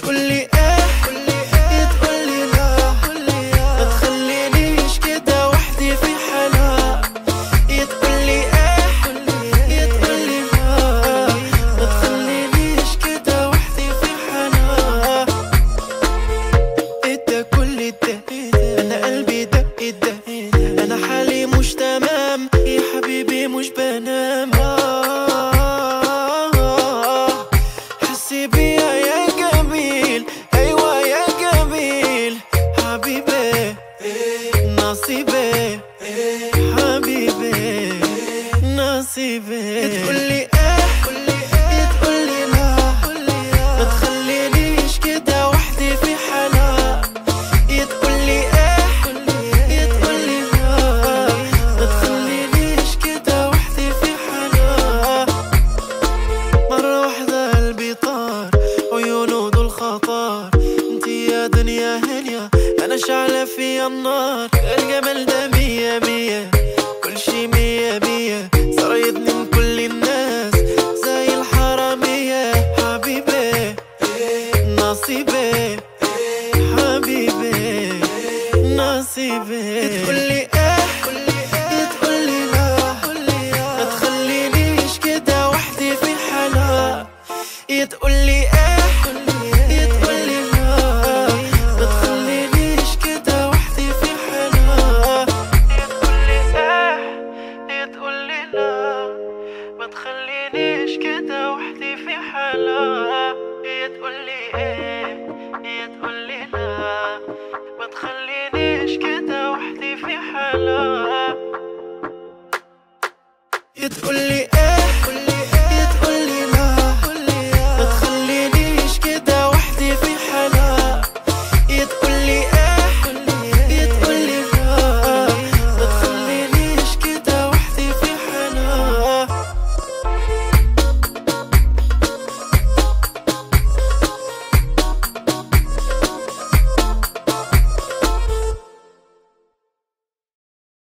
تقولي ايه يا تقولي لا ما تخلينيش كده وحدي في حالها يا تقولي ايه يا تقولي لا ما تخلينيش كده وحدي في حالها ده كل ده انا قلبي دق ده انا حالي مش تمام يا حبيبي مش بنام آه، حسي بيا يا جميل ايوه يا جميل حبيبي نصيبي حبيبي نصيبي تقولي ايه يا تقولي لا ما تخلينيش كده وحدي في حالها يا تقولي ايه يا تقولي لا ما تخلينيش كده وحدي في حالها مرة واحدة قلبي طار عيونه دول خطر انتي يا دنيا هنيا انا شعلة في النار الجمال ده مية مية كل شي مية مية صار يدني كل الناس زي الحرامية حبيبي نصيبي حبيبي نصيبي تقولي ايه يا تقولي لا ما تخلينيش كده وحدي في حالها يا تقولي ايه يا تقولي لا ما تخلينيش كده وحدي في حالها يا تقولي ايه يا تقولي لا ما تخلينيش كده وحدي في حالها يا تقولي ايه يا تقولي لا ما تخلينيش كده وحدي في حالها يا تقولي ايه